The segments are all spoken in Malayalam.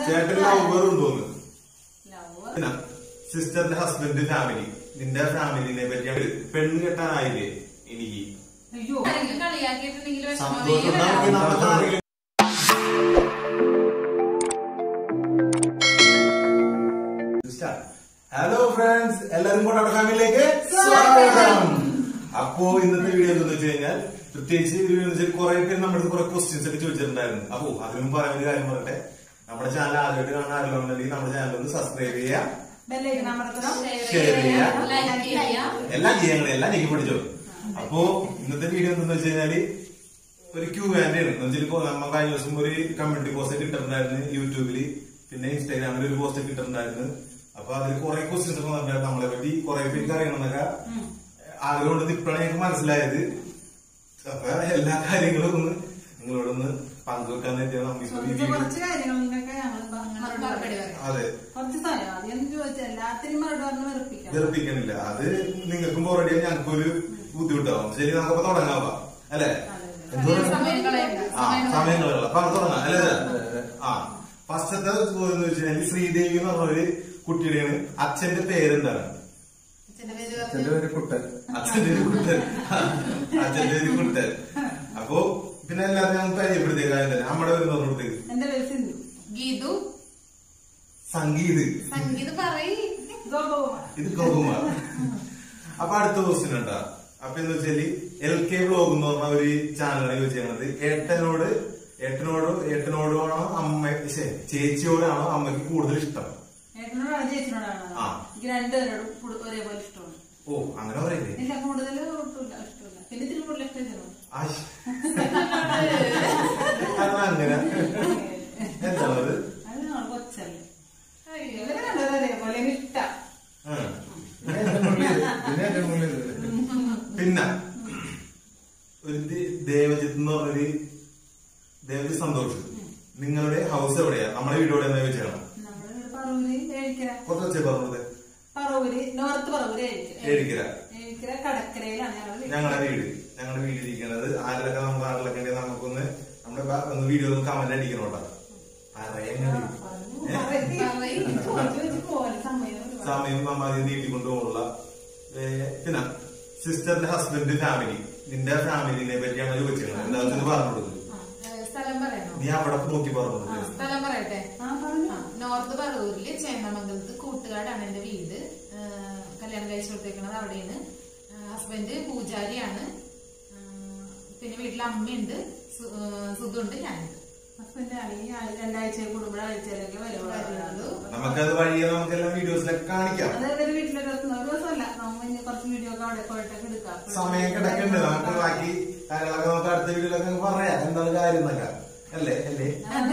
ചേട്ടൻ ലവർ ഉണ്ടോന്ന് ലവ് പിന്നെ സിസ്റ്ററിന്റെ ഹസ്ബൻഡ് ഫാമിലി നിന്റെ ഫാമിലിനെ പറ്റി പെണ്ണ് കെട്ടാനായില്ലേ എനിക്ക് അയ്യോ ആരെങ്കിലും കളിയാക്കിയിട്ടുണ്ടെങ്കിൽ വിഷമം സന്തോഷം വരില്ല. ഉണ്ടാവും. നമുക്ക് ആരെങ്കിലും ഹലോ ഫ്രണ്ട്സ് എല്ലാവരും കൊണ്ടാട്ട ഫാമിലിയിലേക്ക് സ്വാഗതം അപ്പോ ഇന്നത്തെ വീഡിയോ എന്താണെന്ന് വെച്ച് കഴിഞ്ഞാൽ പ്രത്യേകിച്ച് ഒരു വീഡിയോ എന്ന് വെച്ചാൽ കുറെ പേര് നമ്മുടെ അടുത്ത് കുറെ ക്വസ്റ്റ്യൻസ് ഒക്കെ ചോദിച്ചിട്ടുണ്ടായിരുന്നു അപ്പോ അതിനു മുമ്പ് പറയാൻ ഒരു കാര്യം പറയട്ടെ നമ്മുടെ ചാനൽ ആദ്യമായിട്ട് കാണാൻ ആഗ്രഹമുണ്ടെങ്കിൽ നമ്മുടെ ചാനൽ ഒന്ന് സബ്സ്ക്രൈബ് ചെയ്യുക ബെല്ലൈക്കൺ അമർത്തണം ഷെയർ ചെയ്യുക ലൈക്ക് ചെയ്യുക. എല്ലാം ചെയ്യാൻ എല്ലാം ഞെക്കി പഠിച്ചോ അപ്പോ ഇന്നത്തെ വീഡിയോ എന്താന്ന് വെച്ച് കഴിഞ്ഞാല് ഒരു ക്യൂ ആൻഡ് ആണ് എന്ന് വെച്ചാൽ ഇപ്പോ നമ്മ കഴിഞ്ഞ ദിവസം ഒരു കമ്മ്യൂണിറ്റി പോസ്റ്റ് ഇട്ടിട്ടുണ്ടായിരുന്നു യൂട്യൂബില് പിന്നെ ഇൻസ്റ്റാഗ്രാമിൽ ഒരു പോസ്റ്റ് ഇട്ടിട്ടുണ്ടായിരുന്നു അപ്പൊ അതിൽ കുറെ ക്വസ്റ്റ്യൻസ് ഒക്കെ വന്നിട്ടുണ്ടായിരുന്നു നമ്മളെ പറ്റി കുറെ പേർക്ക് അറിയണമെന്നൊക്കെ ആഗ്രഹം കൊണ്ട് ഇപ്പോഴാണ് എനിക്ക് മനസ്സിലായത് അപ്പൊ എല്ലാ കാര്യങ്ങളും ഒന്ന് നിങ്ങളോടൊന്ന് പങ്കുവെക്കാൻ വേണ്ടിയാണ് നമ്മ ഈ കുറച്ച് വീഡിയോ കുറച്ച് കാര്യങ്ങളൊക്കെ ഞങ്ങൾ മറുപടി മറുപടി പറയാം. അതെ കുറച്ച് സ്ഥലം ആദ്യം ചോദിച്ചാൽ എല്ലാത്തിനും മറുപടി പറഞ്ഞ് വെറുപ്പിക്കാം വെറുപ്പിക്കണില്ല അത് നിങ്ങൾക്കും ഓൾറെഡി ഞങ്ങൾക്കും ഒരു ബുദ്ധിമുട്ടാവും ശരി നമുക്കപ്പോ തുടങ്ങാം അല്ലെ അതെ, സമയം കളയണ്ട. ആ സമയം കളയണ്ട. സമയങ്ങളുള്ള അപ്പൊ അത് തുടങ്ങാം അല്ലേ ആ ഫസ്റ്റത്തെ ചോദ്യം എന്ന് വെച്ച് കഴിഞ്ഞാൽ ശ്രീദേവി എന്ന് പറഞ്ഞൊരു കുട്ടിയുടെയാണ് അച്ഛന്റെ പേരെന്താണ് അച്ഛന്റെ പേര് എന്റെ പറഞ്ഞു. പേര് കുട്ടൻ അച്ഛന്റെ ഒരു കുട്ടൻ അച്ഛന്റെ ഒരു കുട്ടൻ അപ്പൊ പിന്നെ എല്ലാവരും ഞങ്ങൾ പരിചയപ്പെടുത്തിയ കാര്യം തന്നെ നമ്മുടെ പേര് പറഞ്ഞിടത്തേക്ക് എന്റെ പേര് സിന്ധു ഗീതു സംഗീത് സംഗീത് പറയ് ഗോപകുമാർ ഇത് ഗോകുമാർ അപ്പൊ അടുത്ത ക്വസ്റ്റ്യൻ ഉണ്ടാ അപ്പൊ എന്ന് വെച്ചാല് എൽ കെ ബ്ലോഗ് എന്ന് പറഞ്ഞ ഒരു ചാനലാണ് യൂസ് ചെയ്യണത് ഏട്ടനോട് ഏട്ടനോട് ഏട്ടനോടാണോ അമ്മ ശ്ശെ, ചേച്ചിയോടാണോ അമ്മയ്ക്ക് കൂടുതൽ ഇഷ്ടം ഏട്ടനോടാണ് ചേച്ചിനോടാണ് ആ. എനിക്ക് രണ്ടുപേരോടും കൂടു- ഒരേപോലെ ഇഷ്ടമാണ് ഓ അങ്ങനെ പറയില്ലേ ഇല്ല കൂടുതൽ ഒട്ടുമില്ല ഇഷ്ടമില്ല പിന്നെ ഇത്തിരി കൂടുതൽ ഇഷ്ടം ചെന്നു ആശ്. അതെന്താ അങ്ങനെ എന്താണത് അത് ഞങ്ങൾ കൊച്ചല്ലേ അയ്യോ. ഇവരെ രണ്ടുപേരും ഒരേപോലെ ഇഷ്ടം ആ. പിന്നെ എന്റെ മുന്നിൽ പിന്നെ എന്റെ മുന്നിൽ പിന്നെ ഒരു ദേ- ദേവജിത്ത് എന്ന് പറഞ്ഞൊരു ദേവജിത്ത് സന്തോഷ് നിങ്ങളുടെ ഹൗസ് എവിടെയാ നമ്മുടെ വീട് എവിടെയാ ചോദിച്ചാണ് നമ്മുടെ വീട് പറവൂര് ഏഴിക്കര കുറച്ച് വെച്ചേ പറഞ്ഞത് പറവൂര് നോർത്ത് പറവൂര് ഏഴിക്കര ഏഴിക്കര ഏഴിക്കര കടക്കരയിലാണ് ഞങ്ങളുടെ വീട് ഞങ്ങളുടെ വീട് ഞങ്ങളുടെ വീട്ടിലിരിക്കുന്നത് ആരിലൊക്കെ നമ്മുടെ നാട്ടിലൊക്കെ ഉണ്ടെങ്കിൽ നമുക്കൊന്ന് നമ്മുടെ ബ- ഒന്ന് വീഡിയോ ഒന്ന് കമന്റ് അടിക്കണോട്ടാ പറയങ്ങട്. ഏ? പറയ്. ചോദിച്ചു വെച്ച് പോലെ സമയം ഒരുപാട്. സമയം നമ്മ അതിൽ നീട്ടിക്കൊണ്ടുപോകുള്ള പിന്നെ സിസ്റ്ററിന്റെ ഹസ്ബൻഡ് ഫാമിലി നിന്റെ ഫാമിലിനെ പറ്റിയാണ് ചോദിച്ചത് എന്താണെന്ന് പറഞ്ഞു കൊടുക്കുന്നത് ആ, ഏ, സ്ഥലം പറയണോ നീ അവിടെ നോക്കി പറഞ്ഞു കൊടുക്കുന്നത് സ്ഥലം പറയട്ടെ ആ പറഞ്ഞു ആ, നോർത്ത് പറവൂരില് ചേന്നമംഗലത്ത് കൂട്ടുകാടാണ് എന്റെ വീട് ആ, കല്യാണം കഴിച്ചു കൊടുത്തേക്കണത് അവിടെയാണ് ആ, ഹസ്ബൻഡ് പൂജാരിയാണ് ആ, പിന്നെ വീട്ടിൽ അമ്മയുണ്ട് സു- ആ, സുധുണ്ട് ഞാനുണ്ട് ഹസ്ബൻഡ് ആണെങ്കിൽ രണ്ടാഴ്ച കൂടുമ്പോൾ ആഴ്ചയിലൊക്കെ വരുള്ളൂ നമുക്കത് വഴിയെ നമുക്കെല്ലാം വീഡിയോസിലൊക്കെ കാണിക്കാം അത് ഒരു വീട്ടിലൊക്കെ എത്തുന്ന ഒരു ദിവസമല്ല നമ്മൾ ഇനി കുറച്ച് വീഡിയോ ഒക്കെ അവിടെ പോയിട്ടൊക്കെ എടുക്കാം സമയം കിടക്കുന്നുണ്ട് നമുക്ക് ബാക്കി കാര്യങ്ങളൊക്കെ നമുക്ക് അടുത്ത വീഡിയോയിലൊക്കെ അങ്ങ് പറയാം എന്താണ് കാര്യം എന്നൊക്കെ അല്ലേ അല്ലേ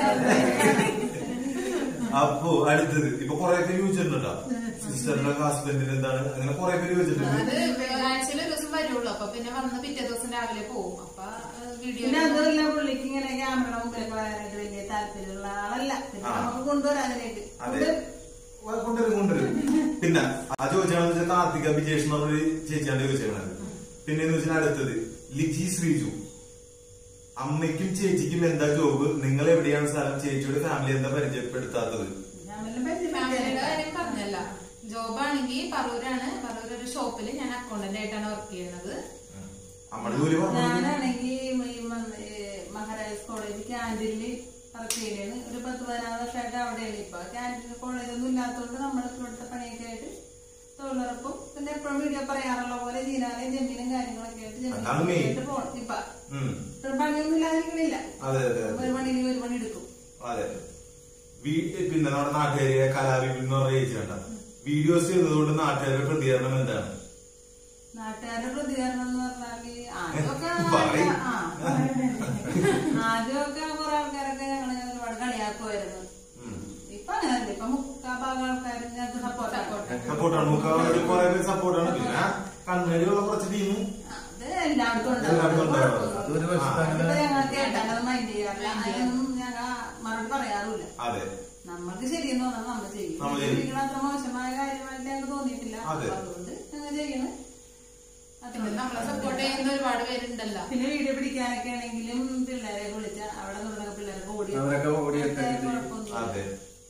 അപ്പോ അടുത്തത് ഇപ്പൊ കുറെ പേര് ചോദിച്ചിട്ടുണ്ടോ സിസ്റ്ററിന്റെ ഹസ്ബൻഡിന് എന്താണ് അങ്ങനെ കുറെ പേര് ചോദിച്ചിട്ടുണ്ട് അത് ആഴ്ചയിൽ ഒരു ദിവസം വരുള്ളൂ അപ്പൊ പിന്നെ വന്ന് പിറ്റേ ദിവസം രാവിലെ പോകും അപ്പൊ വീഡിയോ പിന്നെ അതുമല്ല പുള്ളിക്ക് ഇങ്ങനെ ക്യാമറ മുമ്പിലൊക്കെ വരാനായിട്ട് വലിയ താല്പര്യമുള്ള ആളല്ല പിന്നെ ആ. നമുക്ക് കൊണ്ടുവരാനായിട്ട് അതെ കൊണ്ടുവരും കൊണ്ടുവരും പിന്നെ ആ ചോദിച്ചാണെന്ന് വെച്ചാൽ കാർത്തിക വിജേഷ് എന്ന് പറഞ്ഞൊരു ചേച്ചിയാണ് ചോദിച്ചത് പിന്നെ എന്ന് വെച്ചാൽ അടുത്തത് ലിജി ശ്രീജു അമ്മയ്ക്കും ചേച്ചിക്കും എന്താ ജോബ് നിങ്ങൾ എവിടെയാണ് സ്ഥലം ചേച്ചിയുടെ ഫാമിലി എന്താ പരിചയപ്പെടുത്താത്തത് ഞാൻ വല്ല ഫാമിലിയുടെ പരിചയപ്പെടുത്തിയാലേ. കാര്യം പറഞ്ഞല്ല ജോബാണെങ്കിൽ പറൂരാണ് പറൂർ ഒരു ഷോപ്പിൽ ഞാൻ അക്കൗണ്ടന്റ് ആയിട്ടാണ് വർക്ക് ചെയ്യുന്നത് നമ്മുടെ ജോലി പറഞ്ഞു ഞാനാണെങ്കിൽ ഈ മ- ഈ മഹാരാജാസ് കോളേജ് ക്യാൻറ്റീനിൽ വർക്ക് ചെയ്യുകയാണ് ഒരു പത്ത് പതിനാറ് വർഷമായിട്ട് അവിടെയാണ് ഇപ്പൊ ക്യാൻറ്റീൻ കോളേജ് ഒന്നും ഇല്ലാത്തതുകൊണ്ട് നമ്മൾ ഇവിടുത്തെ പണിയൊക്കെ ആയിട്ട് തൊഴിലുറപ്പും പിന്നെ എപ്പോഴും വീഡിയോ പറയാറുള്ള പോലെ ജീനാലയും ജമീനും കാര്യങ്ങളൊക്കെ ആയിട്ട് അതാണ് main. ജമീനായിട്ട് പോകണം ഇപ്പൊ ഉം. ഇത്ര പണിയൊന്നും ഇല്ലാതിരിക്കണില്ല അതെ അതെ അതെ ഒരു പണി ഇനി ഒരു പണി എടുക്കും അതെ വീട്ടിൽ പിന്നെ നമ്മുടെ നാട്ടുകാരെ കലാവിപിൻ എന്ന് പറഞ്ഞ ചേച്ചി കണ്ട വീഡിയോസ് ചെയ്തതുകൊണ്ട് നാട്ടുകാരുടെ പ്രതികരണം എന്താണ് നാട്ടുകാരുടെ പ്രതികരണം എന്ന് പറഞ്ഞാല് ആദ്യമൊക്കെ പറയ്. ആ, ആദ്യമൊക്കെ കുറെ ആൾക്കാരൊക്കെ ഞങ്ങളെ ഒരുപാട് കളിയാക്കുമായിരുന്നു ഉം. ഇപ്പൊ അങ്ങനല്ല ഇപ്പൊ മുക്കാ ഭാഗം ആൾക്കാരും ഞങ്ങൾക്ക് സപ്പോർട്ടാണ് സപ്പോർട്ടാണ് മുക്കാൽ കുറെ പേര് സപ്പോർട്ടാണ് പിന്നെ കണ്ണടിയുള്ള കുറച്ച് ടീം അത് എല്ലായിടത്തും എല്ലായിടത്തും ഉണ്ടാവും. ഉണ്ടാവും അതൊരു വശത്ത് അതിപ്പോ അങ്ങനെ ഞങ്ങൾ കേട്ടങ്ങനെ മൈൻഡ് ചെയ്യാറില്ല അതിനൊന്നും ഞങ്ങൾ മറുപടി പറയാറുമില്ല അതെ നമ്മൾക്ക് ശരിയെന്ന് പറഞ്ഞാൽ നമ്മൾ ചെയ്യും നമ്മൾ ചെയ്യും. ഇരിക്കണ അത്ര മോശമായ കാര്യമായിട്ട് ഞങ്ങൾക്ക് തോന്നിയിട്ടില്ല അതെ. അപ്പൊ അതുകൊണ്ട് ഞങ്ങൾ ചെയ്യണം പിന്നെ നമ്മളെ സപ്പോർട്ട് ചെയ്യുന്ന ഒരുപാട് പേരുണ്ടല്ലോ പിന്നെ വീഡിയോ പിടിക്കാനൊക്കെ ആണെങ്കിലും പിള്ളേരെ വിളിച്ച അവിടെ നിന്നുള്ള പിള്ളേരൊക്കെ ഓടി അവരൊക്കെ ഓടിയൊക്കെ അതൊക്കെ ചെയ്യും. കുഴപ്പമൊന്നുമില്ല. അതെ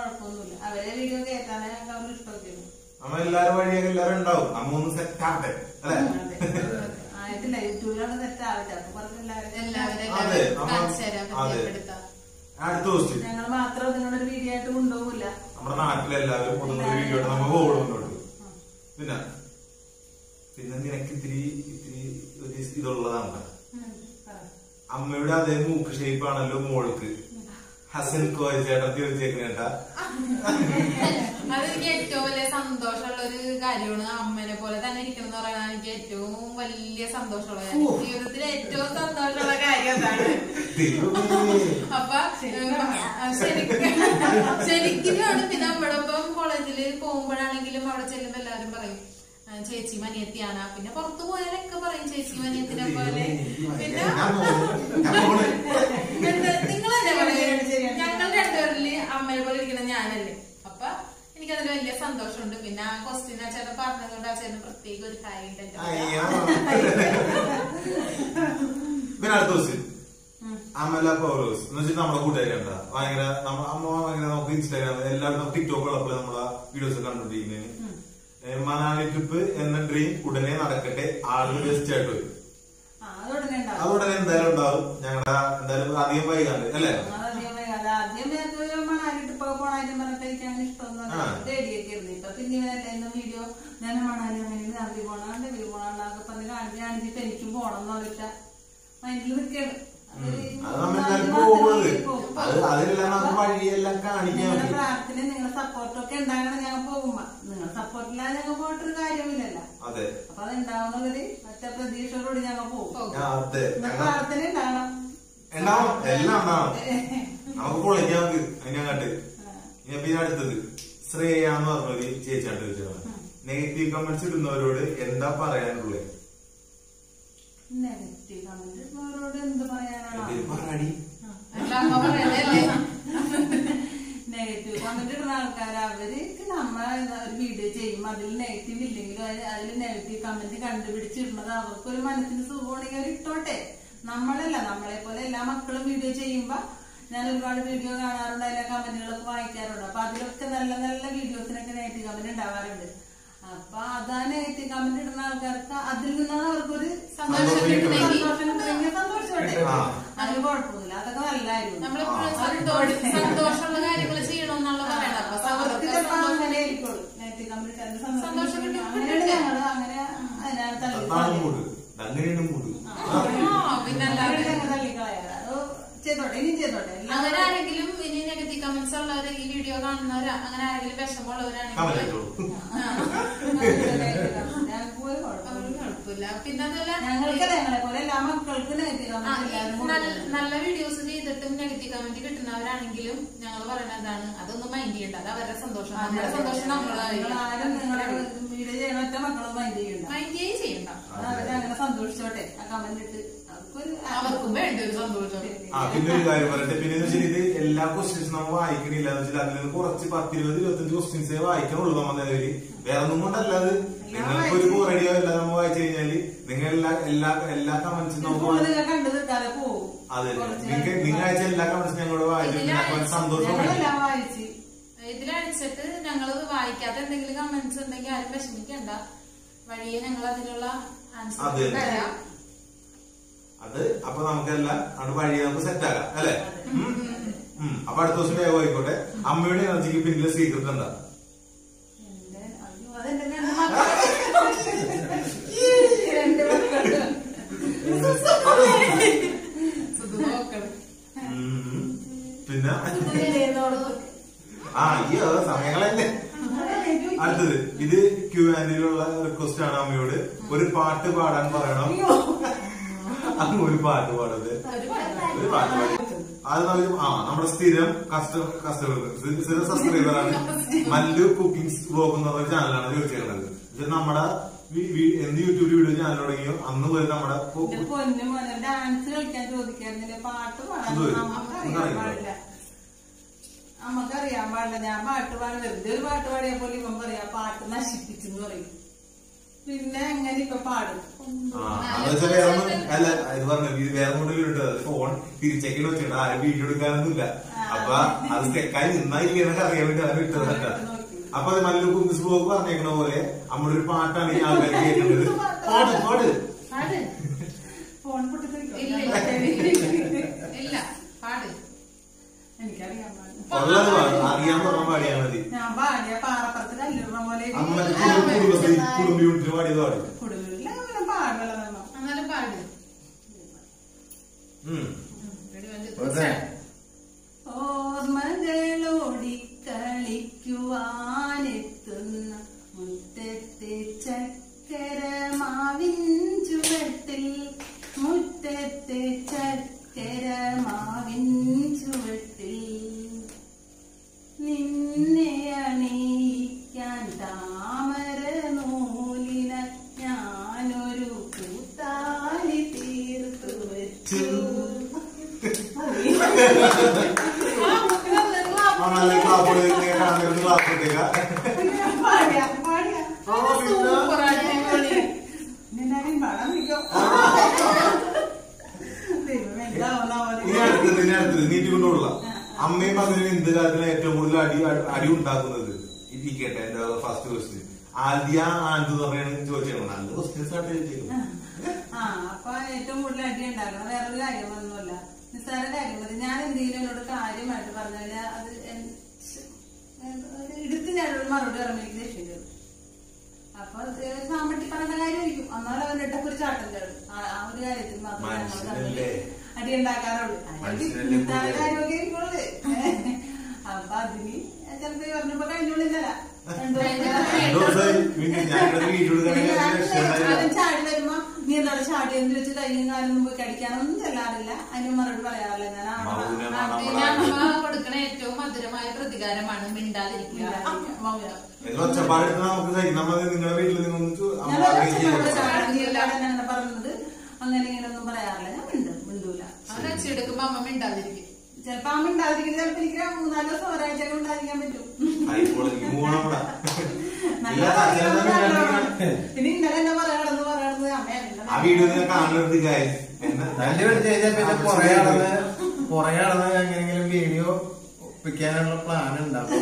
കുഴപ്പമൊന്നുമില്ല അവരെ വീഡിയോ കേട്ടാണ് ഞങ്ങൾക്ക് അവർ ഇഷ്ടമൊക്കെ നമ്മ എല്ലാരും വഴിയൊക്കെ എല്ലാരും ഉണ്ടാവും നമ്മ ഒന്ന് സെറ്റ് ആവട്ടെ അല്ലെ ആയിട്ടില്ല യൂട്യൂബിലാണ് സെറ്റ് ആവട്ടെ അപ്പൊ പറഞ്ഞ എല്ലാവരും എല്ലാവരും അതെ, എല്ലാവരും നമ്മ- കാണിച്ചു തരാം അതെ. പരിചയപ്പെടുത്താം അടുത്ത ക്വസ്റ്റ്യൻ ഞങ്ങൾ മാത്രം നിങ്ങളൊരു വീഡിയോ ആയിട്ട് കൊണ്ടുപോകില്ല നമ്മുടെ നാട്ടിലെല്ലാവരും ഒന്നും വീഡിയോ നമ്മ പോകും മുന്നോട്ട് പിന്നെ പിന്നെ നിനക്ക് ഇത്തിരി ഇത്തിരി ഒരു ഇതുള്ളതാണ് അമ്മയുടെ അതേ മൂക്ക് ഷേപ്പ് ആണല്ലോ മോൾക്ക് ഹസൻ കോയ ചേട്ടൻ ചോദിച്ചേക്കണേട്ടാ അത് എനിക്ക് ഏറ്റവും വലിയ സന്തോഷമുള്ള ഒരു കാര്യമാണ് അമ്മനെ പോലെ തന്നെ ഇരിക്കണം എന്ന് പറയുന്നത് എനിക്ക് ഏറ്റവും വലിയ സന്തോഷമുള്ള കാര്യം ജീവിതത്തിൽ ഏറ്റവും സന്തോഷമുള്ള കാര്യം അതാണ് അപ്പൊ ഏഹ്, ശരിക്കും ശരിക്കും പിന്നെ നമ്മുടെ ഒപ്പം കോളേജിൽ പോകുമ്പോഴാണെങ്കിലും അവിടെ ചെല്ലുമ്പോ എല്ലാവരും പറയും ആ, ചേച്ചി മനിയത്തിയാണ് പിന്നെ പുറത്തു പോയാലൊക്കെ പറയും ചേച്ചി മനിയത്തിനെ പോലെ പിന്നെ നിങ്ങൾ തന്നെ പറയും ഞങ്ങൾ രണ്ടുപേരില് അമ്മയെ പോലെ ഇരിക്കുന്ന ഞാനല്ലേ അപ്പൊ എനിക്കതിൽ വലിയ സന്തോഷമുണ്ട് പിന്നെ ആ ക്വസ്റ്റ്യൻ ആ ചേട്ടൻ പറഞ്ഞതുകൊണ്ട് ആ ചേട്ടൻ പ്രത്യേക ഒരു കാര്യം ഉണ്ട് എന്റെ കൂടെ. അയ്യോ പിന്നെ അടുത്ത ക്വസ്റ്റ്യൻ അമല പൗലോസ് എന്ന് വെച്ചാൽ നമ്മുടെ കൂട്ടുകാരുണ്ട ഭയങ്കര നമ്മ അമ്മ ഭയങ്കര നമുക്ക് ഇൻസ്റ്റാഗ്രാം എല്ലാവരും ടിക്ടോക്ക് ഉള്ളപ്പോൾ നമ്മളെ വീഡിയോസ് കണ്ടുകൊണ്ടിരിക്കുന്നത് മനാലി ട്രിപ്പ് എന്ന ഡ്രീം ഉടനെ നടക്കട്ടെ ആളുകൾ ബെസ്റ്റ് ആയിട്ട് വരും ആ അതുടനെ ഉണ്ടാവും അതുടനെ എന്തായാലും ഉണ്ടാവും ഞങ്ങളുടെ എന്തായാലും അധികം വൈകാണ്ട് അല്ലേ അതധികം വൈകാതെ ആദ്യം ഞങ്ങൾക്ക് മണാലിട്ട് ഇപ്പൊ പോണാലും പറഞ്ഞിട്ട് എനിക്ക് അങ്ങനെ ഇഷ്ടമൊന്നും ആ. പേടിയൊക്കെ ഇരുന്നു ഇപ്പൊ പിന്നെ ഇവരെല്ലാം വീഡിയോ ഞാൻ മണാലി അങ്ങനെ രാത്രി പോണാണ്ട് ഇവര് പോണാണ്ടൊക്കെ പറഞ്ഞ് കാണിച്ച് കാണിച്ചിട്ട് എനിക്കും പോണം എന്ന് പറഞ്ഞിട്ട് മൈൻഡിൽ നിൽക്കണം അത് നമ്മൾ എന്തായാലും പോകുന്നത് അത് അതിലെല്ലാം നമുക്ക് വഴിയെല്ലാം കാണിക്കാൻ നിങ്ങളുടെ പറ്റും പ്രാർത്ഥന നിങ്ങളുടെ സപ്പോർട്ടൊക്കെ ഉണ്ടാകണം ഞങ്ങൾ പോകുമ്പോ നിങ്ങളുടെ സപ്പോർട്ടില്ലാതെ ഞങ്ങൾ പോയിട്ടൊരു കാര്യമില്ലല്ലോ അതെ അപ്പൊ അത് ഉണ്ടാവുന്നവര് മറ്റേ പ്രതീക്ഷകളോട് ഞങ്ങൾ പോകും ആ, അതെ നിങ്ങളുടെ ഞങ്ങൾ പ്രാർത്ഥന ഉണ്ടാകണം ഉണ്ടാവും എല്ലാം ഉണ്ടാവും നമുക്ക് പൊളിക്കാം നമുക്ക് അതിനകത്ത് ഇനി പിന്നെ അടുത്തത് ശ്രേയ എന്ന് പറഞ്ഞൊരു ചേച്ചിയാണ് ചോദിച്ചത് നെഗറ്റീവ് കമന്റ്സ് ഇടുന്നവരോട് എന്താ പറയാനുള്ളത് നെഗറ്റീവ് കമന്റ് അവരോട് എന്ത് പറയാനാണോ എന്തേലും പറയടി എന്റെ അമ്മ പറയുന്നതല്ലേ നെഗറ്റീവ് കമന്റ് ഇടുന്ന ആൾക്കാർ അവർക്ക് നമ്മൾ ഒരു വീഡിയോ ചെയ്യും അതിൽ നെഗറ്റീവ് ഇല്ലെങ്കിലും അതിൽ- അതിൽ നെഗറ്റീവ് കമന്റ് കണ്ടുപിടിച്ചിടുന്നത് അവർക്ക് ഒരു മനസ്സിന് സുഖമാണെങ്കിൽ അവർ ഇട്ടോട്ടെ നമ്മളല്ല നമ്മളെ പോലെ എല്ലാ മക്കളും വീഡിയോ ചെയ്യുമ്പോ ഞാൻ ഒരുപാട് വീഡിയോ കാണാറുണ്ട് അതിലെ കമന്റുകളൊക്കെ വായിക്കാറുണ്ട് അപ്പൊ അതിലൊക്കെ നല്ല നല്ല വീഡിയോസിനൊക്കെ നെഗറ്റീവ് കമന്റ് ഉണ്ടാവാറുണ്ട് അപ്പൊ അതാ നെഗറ്റീവ് കമന്റ് ഇടുന്ന ആൾക്കാർക്ക് അതിൽ നിന്നാണ് അവർക്കൊരു സന്തോഷം കിട്ടുന്നെങ്കിൽ സന്തോഷം കിട്ടുമെങ്കിൽ സന്തോഷിച്ചോട്ടെ ആ. അതിന് കുഴപ്പമൊന്നുമില്ല അതൊക്കെ നല്ലതായിരുന്നു നമ്മളെപ്പോഴും സന്തോഷം സന്തോഷമുള്ള കാര്യങ്ങൾ ചെയ്യണമെന്നുള്ള പറയണം അപ്പൊ അവർക്ക് അവർക്ക് ചിലപ്പോ സന്തോഷം അങ്ങനെ ആയിരിക്കുള്ളൂ. നേരത്തെ കമ്പ്യൂട്ടർ അതിന് സന്തോഷം സന്തോഷം കിട്ടും. കിട്ടും. അങ്ങനെയാണ് ഞങ്ങള് അങ്ങനെ അതിനകത്ത് അതാണ് തള്ളിക്കളയാ. മൂട് അങ്ങനെയാണ് മൂട് ആ, പിന്നെ അല്ലാതെ അങ്ങനെയാണ് ഞങ്ങൾ തള്ളിക്കളയാ. അത് ചെയ്തോട്ടെ ഇനി ചെയ്തോട്ടെ എല്ലാം അങ്ങനെ ആരെങ്കിലും ഇനി നെഗറ്റീവ് കമന്റ്സ് ഉള്ളവര് ഈ വീഡിയോ കാണുന്നവര് അങ്ങനെ ആരെങ്കിലും കമന്റ് വിഷമമുള്ളവരാണെങ്കിൽ ഇട്ടോളൂ ഞങ്ങൾക്ക് ഒരു കുഴപ്പമില്ല. അവർക്ക് കുഴപ്പമില്ല പിന്നെ അതുപോലെ ഞങ്ങൾക്ക് ഞങ്ങളെ പോലെ എല്ലാ മക്കൾക്കും നെഗറ്റീവ് ആ, കമന്റ് ഈ എല്ലാവരും നല്ല കൊടുക്കണം. നല്ല വീഡിയോസ് ചെയ്തിട്ടും നെഗറ്റീവ് കമന്റ് കിട്ടുന്നവരാണെങ്കിലും ഞങ്ങൾ പറയുന്നതാണ് അതൊന്നും മൈൻഡ് ചെയ്യണ്ട അത് അവരുടെ സന്തോഷം നമ്മുടെ സന്തോഷം നിങ്ങൾ നമ്മളായിരിക്കും ആരും നിങ്ങളുടെ വീഡിയോ ചെയ്യണ ഒറ്റ മക്കളും മൈൻഡ് ചെയ്യണ്ട മൈൻഡ് ചെയ്യേ ചെയ്യണ്ട അവരങ്ങനെ സന്തോഷിച്ചോട്ടെ ആ കമന്റ് ഇട്ട് അവർക്കൊരു അവർക്കും വേണ്ട ഒരു സന്തോഷം ആ പിന്നെ ഒരു കാര്യം പറയട്ടെ പിന്നെ എന്ന് വെച്ചാൽ ഇത് എല്ലാ ക്വസ്റ്റ്യൻസ് നമ്മൾ വായിക്കണില്ല എന്ന് വെച്ചാൽ അതിൽ നിന്ന് കുറച്ച് പത്ത് ഇരുപത് ഇരുപത്തഞ്ച് ക്വസ്റ്റ്യൻസേ വായിക്കണുള്ളൂ നമ്മൾ നിലവിൽ വേറെ ഒന്നും കൊണ്ടല്ല അത് നിങ്ങൾക്ക് ഒരു ബോറടിയോ അല്ല നമ്മൾ വായിച്ചു കഴിഞ്ഞാല് നിങ്ങൾ എല്ലാ എല്ലാ എല്ലാ കമന്റ്സും നമുക്ക് ഇപ്പോൾ വായി- നിങ്ങൾ കണ്ടു തീർക്കാതെ പോകും അതെ കുറച്ച് നിങ്ങൾക്ക് നിങ്ങൾ അയച്ച എല്ലാ കമന്റ്സും ഞങ്ങളോട് വായിച്ചു ഇതിലാ- ഞങ്ങൾക്ക് സന്തോഷം ഞങ്ങളെല്ലാം വായിച്ച് ഇതിലടിച്ചിട്ട് ഞങ്ങൾ വായിക്കാത്ത എന്തെങ്കിലും കമന്റ്സ് ഉണ്ടെങ്കിൽ ആരും വിഷമിക്കണ്ട വഴിയെ ഞങ്ങൾ അതിനുള്ള ആൻസർ അതെ. തരാം അത് അപ്പൊ നമുക്കെല്ലാം അത് വഴി നമുക്ക് സെറ്റ് ആക്കാം അല്ലെ അപ്പൊ അടുത്ത ദിവസം വേഗം ആയിക്കോട്ടെ അമ്മയുടെ എനർജിക്ക് പിന്നിലെ സീക്രട്ട് എന്താ എന്റെ അയ്യോ അതെന്റെ രണ്ട് മക്കള്. രണ്ട് മക്കള്. സുധു നോക്കണം ഉം. പിന്നെ ഇതേന്നോട് ആ അയ്യോ സമയങ്ങളല്ലേ അടുത്തത് ഇത് ക്യൂ ആൻഡിലുള്ള റിക്വസ്റ്റ് ആണ് അമ്മയോട് ഒരു പാട്ട് പാടാൻ പറയണം അങ്ങ് ഒരു പാട്ട് പാടുന്നത് ഒരു പാട്ട് പാടി അത് നമുക്ക് ആ നമ്മുടെ സ്ഥിരം കസ്റ്റമർ കസ്റ്റമർ സ്ഥിരം സബ്സ്ക്രൈബർ ആണ് മല്ലു കുക്കിംഗ് വ്ലോഗ് എന്ന് പറഞ്ഞ ചാനലാണ് ചോദിച്ചേക്കുന്നത് ഇത് നമ്മുടെ വി- വി- എന്ത് യൂട്യൂബ് വീഡിയോ ചാനൽ തുടങ്ങിയോ അന്ന് മുതൽ നമ്മുടെ കു- എന്റെ പൊന്നു മോനെ ഡാൻസ് കളിക്കാൻ ചോദിക്കായിരുന്നില്ല പാട്ട് പാടാൻ ഇത് നമുക്കറിയാൻ പാടില്ല നമുക്കറിയാൻ പാടില്ല ഞാൻ പാട്ട് പാടാൻ വെറുതെ ഒരു പാട്ട് പാടിയ പോലെ ഇവൻ പറയാ പാട്ട് നശിപ്പിച്ചെന്ന് പറയും പിന്നെ എങ്ങനെ ഇപ്പൊ പാടും ആ അത് വെച്ചാൽ വേറെ ഒന്നും അല്ല ഇത് പറഞ്ഞു ഇത് വേറെ ഒന്നും ഇട്ടത് ഫോൺ തിരിച്ചേക്കിട്ട് വെച്ചിട്ടുണ്ട് ആരും വീഡിയോ എടുക്കാനൊന്നുമില്ല അപ്പൊ അത് സ്റ്റെക്കായി നിന്നായിരിക്കും അറിയാൻ വേണ്ടി അത് ഇട്ടത് കേട്ടാ അപ്പൊ അത് മല്ലു കുമ്മിസ് ബ്ലോഗ് പറഞ്ഞേക്കണ പോലെ നമ്മുടെ ഒരു പാട്ടാണ് ഈ ആൾക്കാർ കേൾക്കുന്നത് പാട് പാട് പാട് ഫോൺ പൊട്ടിത്തെറിക്കോ? ഇല്ല ഇല്ല. ഇല്ല പാട് എനിക്കറിയാൻ പാടില്ല. ഉള്ളത് പാടും അറിയാൻ പറഞ്ഞ പാടിയാ മതി ഞാൻ പാടിയ പാറപ്പുറത്ത് കല്ലിടുന്ന പോലെ അമ്മ കുടുംബ കുടുംബ യൂണിറ്റ് പാടിയത് പാടും കുടുംബില്ല അങ്ങനെ പാടല നമ്മ എന്നാലും പാട് ഉം. Ready, one, two, three, പോട്ടെ. start. ഓർമ്മകളോടിക്കളിക്കുവാനെത്തുന്ന മുറ്റത്തെ ചക്കര മാവിൻ ചുവട്ടിൽ മുറ്റത്തെ ചക്കര മാവിൻ ചുവട്ടിൽ നിന്നെ അണിയിക്കാൻ താമര നൂലിന ഞാനൊരു കൂത്താലി തീർത്തു വെച്ചു ആ നല്ല ക്ലാപ്പ് കാണുന്ന ക്ലാപ്പ് ഇട്ടേക്ക പാടിയാ പാടിയാ ആ, പിന്നെ? Super അടിപൊളി. നിന്നാരും പാടാൻ നിൽക്കും ദൈവമേ എന്താവുന്ന ഇനി അടുത്തത് ഇനി അടുത്തത് നീട്ടി കൊണ്ടുള്ള അമ്മയും മകനും എന്ത് കാര്യത്തിലാണ് ഏറ്റവും കൂടുതൽ അടി അടി ഉണ്ടാക്കുന്നത് ഇരിക്കട്ടെ എന്റെ ഫസ്റ്റ് ക്വസ്റ്റ്യൻ ആദ്യ ആൻഡ് എന്ന് പറയുന്നത് ചോദിച്ചാണ് നല്ല ക്വസ്റ്റ്യൻസ് ആയിട്ട് ചോദിച്ചേക്കുന്നത് ആ അപ്പൊ ഏറ്റവും കൂടുതൽ അടി ഉണ്ടാക്കണം വേറൊരു കാര്യം ഒന്നുമല്ല നിസ്സാര കാര്യം മതി ഞാൻ എന്തെങ്കിലും എന്നോട് കാര്യമായിട്ട് പറഞ്ഞാൽ അത് എൻ- ശ്ശ്, ഒരു എടുത്ത് ഞാനൊരു മറുപടി പറയുമ്പോൾ എനിക്ക് ദേഷ്യം കയറും അപ്പൊ അത് സാമ്പത്തിക പറഞ്ഞ കാര്യമായിരിക്കും എന്നാൽ അവന്റെ ഇട്ടൊക്കെ ഒരു ചാട്ടം കയറും ആ ആ ഒരു കാര്യത്തിൽ മാത്രമേ ഞങ്ങൾ തമ്മിൽ മനുഷ്യനല്ലേ? അടി ഉണ്ടാക്കാറുള്ളൂ മനുഷ്യനല്ലേ നിസ്സാര കൂടുതൽ? കാര്യമൊക്കെ ആയിരിക്കുള്ളൂ അപ്പൊ അതിന് ചിലപ്പോ ഈ പറഞ്ഞപ്പോ കഴിഞ്ഞോളില്ല രണ്ടു രണ്ടു ദിവസമായി പിന്നെ ഞാൻ ഇവിടെ വീഡിയോ എടുക്കണമെങ്കിൽ ഞാൻ രക്ഷയുണ്ടായില്ല. ചാടി വരുമ്പോ നീ എന്താണ് ചാടി എന്ന് വെച്ച് കയ്യും കാലം പോയി കടിക്കാനൊന്നും ചെല്ലാറില്ല അതിന് മറുപടി പറയാറില്ല ഞാൻ ആ മൗനമാണ് ആ, പിന്നെ നമ്മളെ അമ്മ കൊടുക്കണ ഏറ്റവും മധുരമായ പ്രതികാരമാണ് മിണ്ടാതിരിക്കുക മൗനം ഇതിൽ ഒച്ചപ്പാടെടുത്ത് നമുക്ക് സഹിക്കും നമ്മൾ നിങ്ങളുടെ വീട്ടിൽ നിന്നൊന്നും ചോ- അമ്മ ഞാൻ പറയുകയും ചെയ്യും. അങ്ങനെ പറഞ്ഞത് അങ്ങനെ ഇങ്ങനെ ഒന്നും പറയാറില്ല ഞാൻ മിണ്ടും മിണ്ടൂല അവൻ ഒച്ചയെടുക്കുമ്പോ അമ്മ മിണ്ടാതിരിക്കും ചിലപ്പോ അമ്മ ഉണ്ടാതിരിക്കുന്നത് ചിലപ്പോ എനിക്ക് മൂന്നാല് ദിവസം ഒരാഴ്ച ഉണ്ടായിരിക്കാൻ പറ്റും ആയിക്കോട്ടെ, എനിക്ക് മൂന്നാം കൂടെ. നല്ല ഇല്ല, പറയുന്നത് ചിലത് നല്ലതാണ്. പിന്നെ ഇന്നലെ എന്നെ പറയണത് പറയണത് അമ്മയാണ് ആ വീഡിയോ നിങ്ങൾ കാണരുത് guys. എന്നാ തല്ലി പിടിച്ച് കഴിഞ്ഞാൽ പിന്നെ പുറകെ നടന്ന് പുറകെ നടന്ന് എങ്ങനെയെങ്കിലും വീഡിയോ ഒപ്പിക്കാനുള്ള പ്ലാൻ ഉണ്ട് അപ്പൊ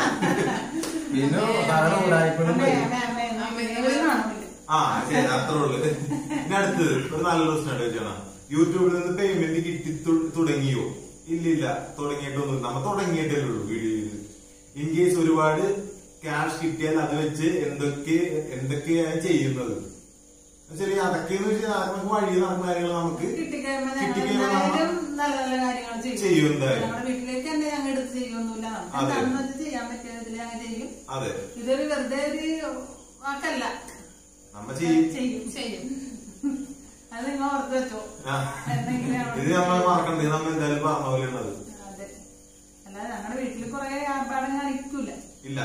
പിന്നെ സാധനം ഉടായിപ്പോഴും അമ്മേ, വരും അമ്മേ, അമ്മേ, അമ്മേ, ഇവര് കാണുന്നില്ല. ആ ശരി അത്രേ ഉള്ളു ഇനി അടുത്തത് ഒരു നല്ല പ്രശ്നം ചോദിച്ചാണ് യൂട്യൂബിൽ നിന്ന് പേയ്മെന്റ് കിട്ടി തു- തുടങ്ങിയോ ഇല്ല ഇല്ല തുടങ്ങിയിട്ടൊന്നും നമ്മ തുടങ്ങിയിട്ടേ ഉള്ളൂ വീഡിയോയിൽ ഇൻ കേസ് ഒരുപാട് ക്യാഷ് കിട്ടിയാൽ അത് വെച്ച് എന്തൊക്കെ എന്തൊക്കെയാണ് ചെയ്യുന്നത് ശരി അതൊക്കെയെന്ന് വെച്ചാൽ നമുക്ക് വഴി നടക്കുന്ന കാര്യങ്ങൾ നമുക്ക് കിട്ടിക്കഴിയുമ്പോ ഞങ്ങൾ കിട്ടിക്കഴിയുമ്പോ എന്തായാലും നമ്മ- നല്ല നല്ല കാര്യങ്ങൾ ചെയ്യും ചെയ്യും എന്തായാലും. ഞങ്ങളുടെ വീട്ടിലേക്ക് തന്നെ ഞങ്ങൾ എടുത്ത് ചെയ്യൊന്നുമില്ല നമുക്ക് അതെ. എന്താണെന്ന് വെച്ചാൽ ചെയ്യാൻ പറ്റിയതിൽ ഞങ്ങൾ ചെയ്യും അതെ ഇതൊരു വെറുതെ ഒരു വാക്കല്ല നമ്മ ചെയ്യും ചെയ്യും ചെയ്യും അത് നിങ്ങൾ ഓർത്ത് വെച്ചോ ആ. എന്തെങ്കിലും അവിടെ ഇത് നമ്മൾ മറക്കണ്ടേ നമ്മ എന്തായാലും പറഞ്ഞ പോലെ ഉള്ളത് അതെ അല്ല ഞങ്ങളുടെ വീട്ടിൽ കുറെ ആർപ്പാടം കാണിക്കൂല ഇല്ല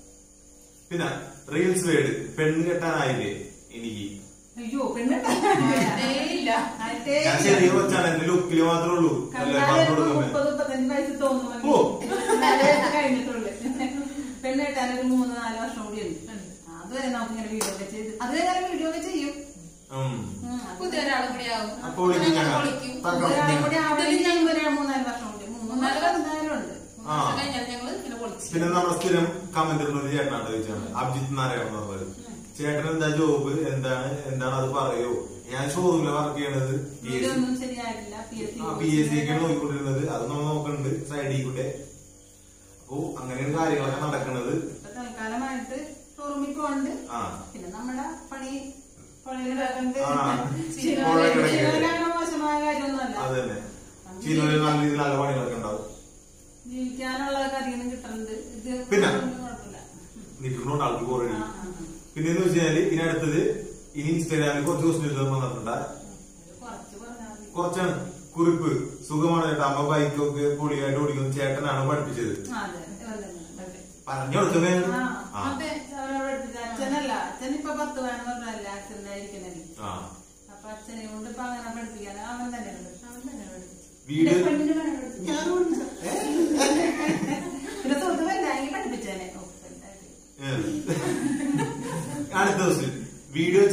പിന്നെ റീൽസ് വേഡ് പെണ്ണ് കെട്ടാനായില്ലേ എനിക്ക് അയ്യോ പെണ്ണ് ഇല്ല ആയിട്ടേ ഞാൻ ചെറിയ കൊച്ചാണ് എന്റെ ലുക്കില് മാത്രമേ ഉള്ളൂ അല്ലേ കണ്ടാല് പറഞ്ഞു ഒരു കൊടുക്കുമ്പോ മുപ്പത് മുപ്പത്തഞ്ച് വയസ്സ് തോന്നുന്നു ഓ. കഴിഞ്ഞിട്ടുള്ളു പെണ്ണ് കെട്ടാൻ ഒരു മൂന്ന് നാല് വർഷം കൂടി ഉണ്ട് അതുവരെ നമുക്ക് ഇങ്ങനെ വീഡിയോ ഒക്കെ ചെയ്ത് അതുവരെ ഞാൻ വീഡിയോ ഒക്കെ ചെയ്യും ഉം. ഉം, അത് പുതിയ ഒരാളും കൂടി ആവും അപ്പൊ വിളിക്കും ഞങ്ങൾ. വിളിക്കും തക്കം. ഒരാളും കൂടി ആവണമെങ്കിൽ ഞങ്ങൾ ഒരു മൂന്നാല് വർഷം കൂടി മൂന്ന് മൂന്നാല് വർഷം എന്തായാലും ഉണ്ട് മൂന്ന് വർഷം കഴിഞ്ഞാൽ ഞങ്ങള് ഇങ്ങനെ പൊളിച്ചു പിന്നെ നമ്മുടെ സ്ഥിരം കമന്റ് ഇടുന്ന ഒരു ചേട്ടനാണ് ചോദിച്ചാണ് അഭിജിത്ത് നാരായണൻ എന്ന് പറഞ്ഞത് ചേട്ടൻ എന്താ ജോബ് എന്താണ് എന്താണ് അത് പറയോ ഞാൻ ഷോറൂമിലെ വർക്ക് ചെയ്യണത് പി വീഡിയോ എസ് സി ഒന്നും ശരിയായിട്ടില്ല പി എസ് ആ പി എസ് സി ഒക്കെയാണ് നോക്കിക്കൊണ്ടിരുന്നത് അത് നമ്മൾ നോക്കുന്നുണ്ട് സൈഡിൽ കൂടെ അപ്പോ അങ്ങനെയാണ് കാര്യങ്ങളൊക്കെ നടക്കുന്നത് ഇപ്പൊ തൽക്കാലമായിട്ട് ഷോറൂമിൽ പോണ്ട് ആ പിന്നെ നമ്മുടെ പണി പണിയിലുണ്ട് ആ. പുഴ കിടക്കുക. ചിലവരാണ് മോശമായ കാര്യമൊന്നുമല്ല അത് തന്നെ ചീനോയിൽ നല്ല രീതിയിൽ നല്ല പണികളൊക്കെ ഉണ്ടാവും ജീവിക്കാനുള്ള കാര്യങ്ങളും കിട്ടുന്നുണ്ട് ഇത് പിന്നെ? കുഴപ്പമില്ല നിൽക്കുന്നോണ്ട് ആൾക്ക് പോറടി ആ, ആ, ആ. പിന്നെ എന്ന് വെച്ചാല് ഇനി അടുത്തത് ഇനി ഇൻസ്റ്റാഗ്രാമിൽ കുറച്ച് ക്വസ്റ്റ്യൻ വന്നിട്ടുണ്ട് ഇത് കുറച്ച് പറഞ്ഞാൽ മതി. കുറച്ചാണ് കുറിപ്പ് സുഖമാണ് ചേട്ടാ അമ്മ ബൈക്കൊക്കെ പൊളിയായിട്ട് ഓടിക്കുന്ന ചേട്ടനാണ് പഠിപ്പിച്ചത് ആ, അതെ, ഇവൻ തന്നെ, ഇവൻ. പറഞ്ഞു കൊടുക്കുന്നേ ആ, ആ അതെ, അവനെ പഠിപ്പിച്ച അച്ഛനല്ല അച്ഛൻ ഇപ്പൊ പത്ത് പതിനൊന്ന് പറഞ്ഞല്ല ആക്സിഡന്റ് ആയിരിക്കണല്ലേ ആ അപ്പൊ അച്ഛനെ കൊണ്ട് ഇപ്പൊ അങ്ങനെ പഠിപ്പിക്കാൻ അവൻ തന്നെയാണ് പഠിപ്പിച്ചത്. അവൻ തന്നെയാണ് പഠിപ്പിച്ചത്. വീഡിയോ പിന്നെ പെണ്ണിനെ വേണം പഠിപ്പിക്കാൻ. ഞാൻ പഠിപ്പിച്ചത്. പിന്നെ സുഹൃത്ത് വലുതായെങ്കിൽ പഠിപ്പിച്ചേനെ ഓ, വലുതായിട്ട്. ഏ. അടുത്ത ദിവസം വീഡിയോ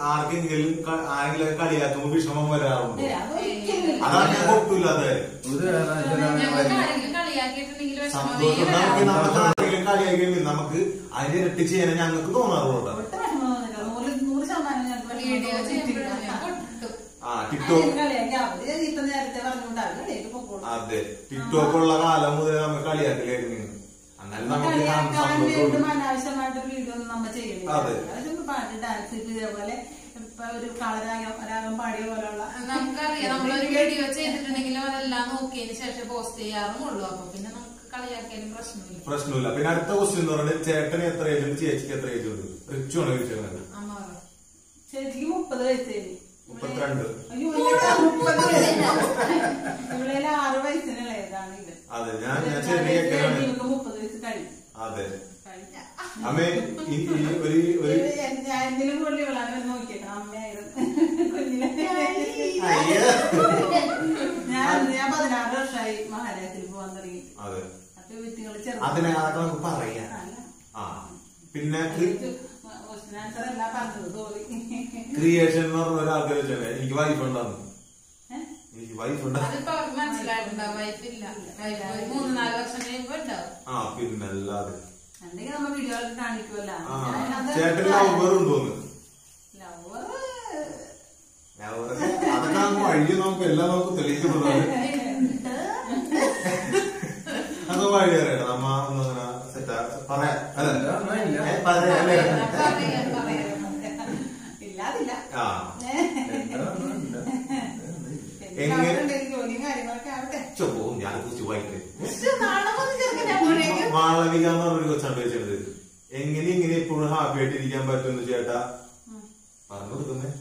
ആർക്കെങ്കിലും ക- ആരെങ്കിലും കളിയാക്കുമ്പോൾ വിഷമം വരാറുണ്ട് ഏ, അതൊരിക്കലും അതാണ് ഞാൻ ഒട്ടുമില്ലാത്ത കാര്യം ഒരു കാരണവശാലും ഞങ്ങൾക്ക് ആരെങ്കിലും കളിയാക്കിയിട്ടുണ്ടെങ്കിൽ സന്തോഷം നമുക്ക് നമുക്ക് ആരെങ്കിലും കളിയാക്കിയെങ്കിൽ നമുക്ക് അതിന് ഇരട്ടി ചെയ്യാൻ ഞങ്ങൾക്ക് തോന്നാറുള്ളൂ കേട്ടോ. ഒട്ടും വിഷമം തോന്നില്ല. നൂറ് നൂറ് ശതമാനം ഞങ്ങൾക്ക് വിഷമം വീഡിയോ തോന്നിയിട്ടില്ല. ചെയ്യുമ്പോഴാണ് പൊട്ടും ആ അതിന് ടിക്ടോക്ക് കളിയാക്കി അവര് ഇപ്പൊ നേരത്തെ പറഞ്ഞുകൊണ്ട് അവര് കളിയാക്കി പൊക്കോളും. അതെ ടിക്ടോക്ക് ഉള്ള കാലം മുതൽ നമുക്ക് കളിയാക്കലായിരുന്നു എന്നാലും നമുക്ക് കളിയാക്കാൻ വേണ്ടി സന്തോഷം അനാവശ്യമായിട്ടൊരു വീഡിയോ ഒന്നും നമ്മ ചെയ്യുന്നില്ല അതെ. അതൊക്കെ പാട്ട് ഡാൻസ് ഇട്ട് ഇതേപോലെ ഇപ്പൊ ഒരു കളരാഗം രാഗം പാടിയ പോലുള്ള നമുക്കറിയാം നമ്മളൊരു വീഡിയോ ചെയ്തിട്ടുണ്ടെങ്കിലും അതെല്ലാം നോക്കിയതിന് ശേഷം പോസ്റ്റ് ചെയ്യാറുമുള്ളൂ അപ്പൊ പിന്നെ നമുക്ക് കളിയാക്കിയാലും പ്രശ്നമില്ല പ്രശ്നമില്ല പിന്നെ അടുത്ത ക്വസ്റ്റ്യൻ എന്ന് പറയുന്നത് ചേട്ടന് എത്ര ഏജ് ഉണ്ട് ചേച്ചിക്ക് എത്ര ഏജ് ഉണ്ട് റിച്ചു ആണ് ചോദിച്ചത് അമ്മ പറ. ചേച്ചിക്ക് മുപ്പത് വയസ്സേരി മുപ്പത്തിരണ്ട് അയ്യോ ഇവളെ മുപ്പത് ഇവിടെ ആറ് വയസ്സിനുള്ളതാണ് ഇത് അതെ ഞാൻ ഞാൻ ചെറിയ കേൾക്കാണ് ഇവൾക്ക് മുപ്പത് വയസ്സ് കഴിഞ്ഞു അതെ കഴിഞ്ഞ അമ്മേ ഈ ഈ ഒരു ഒരു ഞാൻ എന്തിനും കൂടുതൽ ഇവളാണ് നോക്കിയത് അമ്മയായിരുന്നു കുഞ്ഞിനെ അയ്യോ. ഞാൻ ഞാൻ പതിനാറ് വർഷമായി മഹാരാഷ്ട്രയിൽ പോകാൻ തുടങ്ങി അതെ അപ്പൊ വിത്തുകൾ അതിനെ അതൊക്കെ നമുക്ക് പറയാം ആ പിന്നെ ആൻസർ അല്ല പറഞ്ഞത് സോറി ക്രിയേഷൻ എന്ന് പറഞ്ഞ ഒരാൾക്ക് വെച്ചാൽ എനിക്ക് വൈഫ് ഉണ്ടായിരുന്നു എനിക്ക് വൈഫ് ഉണ്ടായിരുന്നു അതിപ്പോ അവർക്ക് മനസ്സിലായിട്ടുണ്ടാവും വൈഫില്ല വൈഫ് ഒരു മൂന്ന് നാല് വർഷം കഴിയുമ്പോ ഉണ്ടാവും ആ പിന്നല്ലാതെ അല്ലെങ്കിൽ നമ്മ വീഡിയോയിൽ കാണിക്കുമല്ലോ ആ ചേട്ടൻ ലവർ ഉണ്ടോന്ന് ലവർ ലവർ അതൊക്കെ നമുക്ക് വഴി നമുക്ക് എല്ലാം നമുക്ക് തെളിയിക്കപ്പെടുന്നത് അത് വഴി അറിയണം നമ്മ ഒന്നങ്ങനെ സെറ്റാ പറയാം അതെ ഇല്ല. ഏ, പറയാം അല്ലേ? പറയാം പറയാം ഇല്ലാതില്ല ആ എന്താ ഇല്ല. എങ്ങനെ- എങ്ങനെ ജോലിയും കാര്യങ്ങളൊക്കെ ആവട്ടെ ചൊപ്പോ ഞാൻ കുറിച്ച് വായിക്കേ പക്ഷെ നാളെ വന്ന് ചെറുക്കനെ മാളവിക എന്ന് പറഞ്ഞൊരു കൊച്ചാണ് ചോദിച്ചത് എങ്ങനെ ഇങ്ങനെ എപ്പോഴും ഹാപ്പി ആയിട്ട് ഇരിക്കാൻ പറ്റുമെന്ന് ചേട്ടാ പറഞ്ഞു കൊടുക്കുന്നേ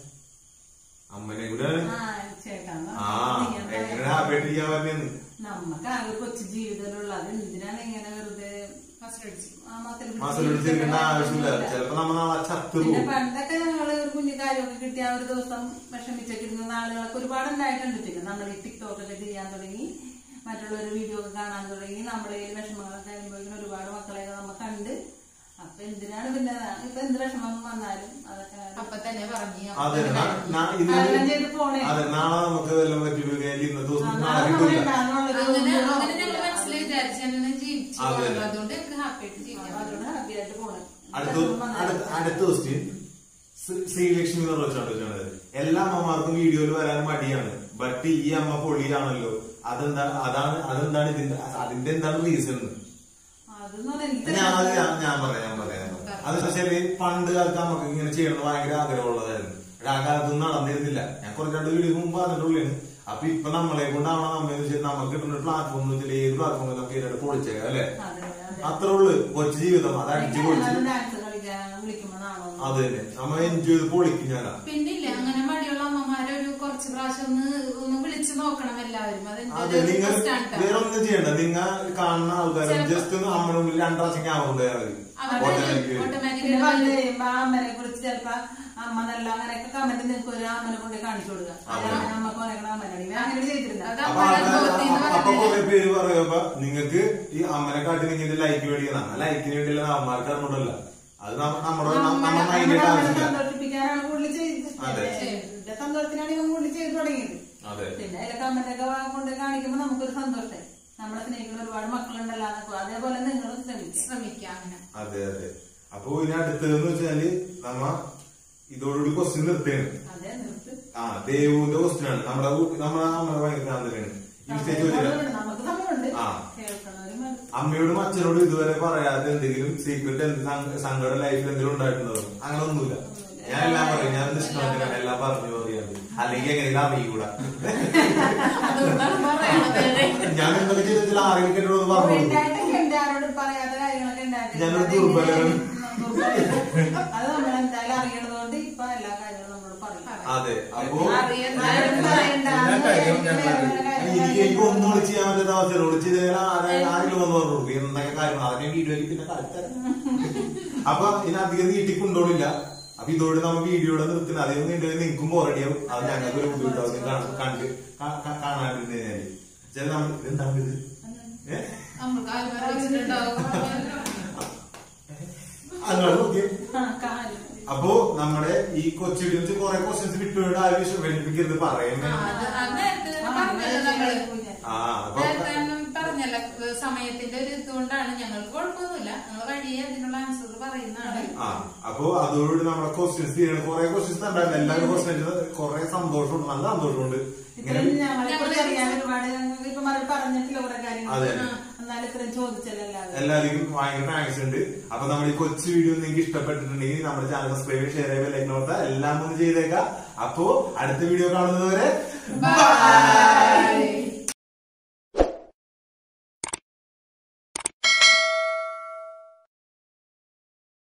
അമ്മനെ കൂടെയാണ് ആ ചേട്ടാ ആ എങ്ങനെ ഹാപ്പി ആയിട്ട് ഇരിക്കാൻ പറ്റുമെന്ന് നമുക്ക് ആകെ കൊച്ചു ജീവിതത്തിലുള്ള അത് എന്തിനാണ് ഇങ്ങനെ വെറുതെ ഫസ്റ്റ് ആ മക്കളെ മാസം പിടിച്ചിരിക്കേണ്ട ആവശ്യമില്ല ചിലപ്പോ നമ്മ നാളെ ചത്തു പിന്നെ പോകും പണ്ടൊക്കെ ഞങ്ങള് ഒരു കുഞ്ഞു കാര്യമൊക്കെ കിട്ടിയ ആ ഒരു ദിവസം വിഷമിച്ചൊക്കെ ഇരുന്ന ആളുകളൊക്കെ ഒരുപാട് ഉണ്ടായിട്ടുണ്ട് പിന്നെ നമ്മൾ ഈ ടിക്ടോക്ക് ഒക്കെ ചെയ്യാൻ തുടങ്ങി മറ്റുള്ളവർ വീഡിയോ ഒക്കെ കാണാൻ തുടങ്ങി നമ്മുടെ കയ്യിൽ വിഷമങ്ങളൊക്കെ അനുഭവിക്കുന്ന ഒരുപാട് മക്കളെയൊക്കെ നമ്മ കണ്ട് അപ്പൊ എന്തിനാണ് പിന്നെ ഇപ്പൊ എന്ത് വിഷമം വന്നാലും അതൊക്കെ അപ്പൊ തന്നെ പറഞ്ഞു അതെ നാ- നാ- ഇന്ന് പാലനം ചെയ്ത് പോണേ അതെ നാളെ നമുക്ക് വല്ലതും പറ്റിയില്ലെങ്കിൽ ഇന്നത്തെ ദിവസം നാളെ നാളെ കിട്ടില്ല നമ്മളുണ്ടാകുന്നുള്ളൊരു അങ്ങനെ ഗുണം അങ്ങനെ ഞങ്ങൾ മനസ്സിൽ വിചാരിച്ചു ജീവിച്ചു അതെ. പോകുന്നു. അതുകൊണ്ട് ഞങ്ങൾക്ക് ഹാപ്പി ആയിട്ട് ജീവിക്കാം അതുകൊണ്ട് ഹാപ്പി ആയിട്ട് പോണേ അടുത്ത അടുത്ത അടുത്ത ക്വസ്റ്റ്യൻ ശ്രീലക്ഷ്മി എന്ന് വെച്ചാണ് ചോദിച്ചത് എല്ലാ അമ്മമാർക്കും വീഡിയോയിൽ വരാൻ മടിയാണ് ബട്ട് ഈ അമ്മ പൊളിയാണല്ലോ അതെന്താ അതാണ് അതെന്താണ് ഇതിന്റെ അതിന്റെ എന്താണ് റീസൺ അതെന്ന് പറഞ്ഞാൽ എനിക്ക് ഞാൻ അത് ഞാൻ ഞാൻ പറയാം ഞാൻ പറയാം അത് വെച്ചാല് പണ്ട് കാലത്ത് നമുക്ക് ഇങ്ങനെ ചെയ്യണമെന്ന് ഭയങ്കര ആഗ്രഹമുള്ളതായിരുന്നു പക്ഷെ ആ കാലത്തൊന്നും നടന്നിരുന്നില്ല ഞാൻ കുറച്ച് രണ്ട് വീഡിയോ മുമ്പ് പറഞ്ഞിട്ടുള്ളതാണ് അപ്പൊ ഇപ്പൊ നമ്മളെ കൊണ്ടാവണം നമ്മയെന്ന് വെച്ചാൽ നമുക്ക് കിട്ടുന്ന ഒരു പ്ലാറ്റ്ഫോം എന്ന് വെച്ചാൽ ഏത് പ്ലാറ്റ്ഫോമിൽ നമുക്ക് ഇതിനായിട്ട് പൊളിച്ചേക്കാം അല്ലെ അതെ, അതെ. അത്രേ ഉള്ളു കൊച്ചു ജീവിതം അത് അടിച്ചു പൊളിച്ച് ഡാൻസ് കളിക്കാൻ വിളിക്കുമ്പോഴാണോ അത് തന്നെ നമ്മ എൻജോയ് ചെയ്ത് പൊളിക്കും ഞാനാ പിന്നില്ല അങ്ങനെ മടിയുള്ള അമ്മമാരെ ഒരു കുറച്ച് പ്രാവശ്യം ഒന്ന് ഒന്ന് വിളിച്ചു നോക്കണം എല്ലാവരും അതെന്റെ അതെ ഒരു നിങ്ങൾ request ആണ് ട്ടോ. വേറെ ഒന്നും ചെയ്യണ്ട നിങ്ങൾ കാണുന്ന ആൾക്കാർ ചിലപ്പോ- ജസ്റ്റ് ഒന്ന് നമ്മുടെ മുമ്പിൽ രണ്ടു പ്രാവശ്യം ക്യാമറ ഉണ്ടായാൽ അവര് മതി automatically പിന്നെ വന്ന് കഴിയുമ്പോ ആ അമ്മനെ കുറിച്ച് ചിലപ്പോ അമ്മ നല്ല അങ്ങനെയൊക്കെ കമന്റ് നിങ്ങൾക്ക് ഒരു അമ്മനെ കൊണ്ട് കാണിച്ചു കൊടുക്കുക അതെ. അമ്മക്ക് പറയണ അമ്മനാണ് ഞാൻ അങ്ങനെ ചെയ്തിരുന്ന അത് അപ്പൊ അമ്മയുടെ അത് അനുഭവത്തിൽ നിന്ന് അപ്പൊ പറഞ്ഞത്. കുറെ പേര് പറയുമ്പോ നിങ്ങക്ക് ഈ അമ്മനെ കാട്ടി നിങ്ങൾക്ക് ലൈക്ക് മേടിക്കണം ലൈക്കിന് വേണ്ടിയുള്ള അമ്മമാർക്ക് അറിഞ്ഞൂടല്ല അത് നമ്മ- നമ്മുടെ നമ്മുടെ മൈൻഡിന്റെ ആവശ്യമില്ല സന്തോഷിപ്പിക്കാനാണ് കൂടുതൽ ചെയ്തത് അതെ. എന്റെ സന്തോഷത്തിനാണ് ഇവൻ കൂടുതൽ ചെയ്തു തുടങ്ങിയത് അതെ പിന്നെ അതിലെ കമന്റ് ഒക്കെ കൊണ്ട് കാണിക്കുമ്പോ നമുക്കൊരു സന്തോഷമായി നമ്മളെ സ്നേഹിക്കുന്ന ഒരുപാട് മക്കളുണ്ടല്ലോ എന്നൊക്കെ അതേപോലെ നിങ്ങളും ശ്രമിക്കാം ശ്രമിക്കാം അങ്ങനെ അതെ അതെ അപ്പൊ ഇനി അടുത്തതെന്ന് വെച്ചാല് നമ്മ ഇതോടുകൂടി ക്വസ്റ്റ്യൻ നിർത്തേണ് അതെ നിർത്ത് ആ ദേവുവിന്റെ ക്വസ്റ്റ്യൻ ആണ് നമ്മുടെ കൂ- നമ്മുടെ അമ്മ ഭയങ്കര കാന്തലാണ് ഈ സ്റ്റേജ് ചോദിച്ചില്ല നമുക്ക് സമയമുണ്ട് ആ. കേൾക്കണവരും മതി. അമ്മയോടും അച്ഛനോടും ഇതുവരെ പറയാതെ എന്തെങ്കിലും സീക്രട്ട് എന്ത് സങ്ക- സങ്കട ലൈഫിൽ എന്തെങ്കിലും ഉണ്ടായിട്ടുണ്ടോ അങ്ങനെ ഒന്നുമില്ല ഞാൻ എല്ലാം പറയും ഞാൻ നിഷ്കളങ്കനാണ് എല്ലാം പറഞ്ഞു പറയാറ് അല്ലെങ്കിൽ എങ്ങനെയും അറിയൂടാ അതുകൊണ്ടാണ് പറയണത് ഞാൻ എന്തൊക്കെ ചെയ്തിട്ടില്ല ആരെങ്കിലും കേട്ടോ അപ്പൊ പറഞ്ഞു കൊടുക്കും. ഉണ്ടായിട്ടൊക്കെ ഉണ്ട് ആരോടും പറയാത്ത കാര്യങ്ങളൊക്കെ ഉണ്ടായിട്ടില്ല. ഞാനൊരു അത് ദുർബലനാണ്. ദുർബലൻ. അത് നമ്മൾ എന്തായാലും അറിയണതുകൊണ്ട് ഇപ്പൊ എല്ലാ കാര്യങ്ങളും നമ്മൾ പറയും അതെ അപ്പോ അറിയണ്ട ആരോടും പറയണ്ട. എല്ലാ കാര്യവും ഞാൻ വേറെ പറയും. കാര്യങ്ങൾ എനിക്ക് എനിക്ക് ഒന്നും വിളിച്ച് ചെയ്യാൻ പറ്റാത്ത അവസരം വിളിച്ച് ചെയ്താൽ ആരെങ്കിലും വന്ന് പറഞ്ഞു കൊടുക്കും എന്തൊക്കെ കാര്യങ്ങൾ അതൊക്കെ വീഡിയോയിൽ പിന്നെ കളിത്തരാം അപ്പൊ ഇതിനധികം നീട്ടി കൊണ്ടോളില്ല അപ്പൊ ഇതോടെ നമ്മ വീഡിയോയുടെ നിർത്തുന്നത് അധികം നീണ്ടുപോയി നിൽക്കും ബോറടിയാവും അത് ഞങ്ങൾക്ക് ഒരു ബുദ്ധിമുട്ടാവും ഇത് കാണ- കണ്ട് കാ- കാ- കാണാണ്ടിരുന്ന് കഴിഞ്ഞാല് ചില നമ്മൾ എന്താണ് ഇത് ഏഹ് നമ്മൾക്ക് ആൽമറ വെച്ചിട്ടുണ്ടാവും അങ്ങോട്ട് നോക്കിയേ ആ, കാര്യം. അപ്പോ നമ്മുടെ ഈ കൊച്ചു വീഡിയോസ് കുറെ ക്വസ്റ്റ്യൻസ് വിട്ടുകൊണ്ട് ആരും വിഷമിപ്പിക്കരുത് ആ, പറയുന്നത് അത് അത് നേരത്തെ ആ, പറഞ്ഞല്ലോ നമ്മള് ആ അപ്പൊ നേരത്തെ ഞാൻ പറഞ്ഞല്ല ഏഹ് സമയത്തിന്റെ ഒരു ഇതുകൊണ്ടാണ് ഞങ്ങൾക്ക് കുഴപ്പമൊന്നുമില്ല ഞങ്ങൾ വഴിയെ അതിനുള്ള ആൻസർ പറയുന്നതാണ് ആ അപ്പൊ അതോടുകൂടി നമ്മുടെ ക്വസ്റ്റ്യൻസ് തീരണം കുറെ ക്വസ്റ്റ്യൻസ് ഉണ്ടായിരുന്നു എല്ലാവരും ക്വസ്റ്റ്യൻസ് കുറെ സന്തോഷമുണ്ട് നല്ല സന്തോഷമുണ്ട് ഇങ്ങനെ ഇത്രയും ഞങ്ങളെ കുറിച്ച് അറിയാൻ ഒരുപാട് ഞങ്ങൾ ഇപ്പൊ മറുപടി പറഞ്ഞിട്ടില്ല കുറെ കാര്യങ്ങൾ അതെ. എന്നാലും ഇത്രയും ചോദിച്ചല്ലോ എല്ലാവരും എല്ലാവർക്കും ഭയങ്കര താങ്ക്സ് ഉണ്ട് അപ്പൊ നമ്മുടെ ഈ കൊച്ചു വീഡിയോ നിങ്ങൾക്ക് ഇഷ്ടപ്പെട്ടിട്ടുണ്ടെങ്കിൽ നമ്മുടെ ചാനൽ സബ്സ്ക്രൈബ് ഷെയർ ചെയ്യുക ലൈക്ക് നോർത്ത എല്ലാം ഒന്ന് ചെയ്തേക്കാം അപ്പോ അടുത്ത വീഡിയോ കാണുന്നത് വരെ Bye.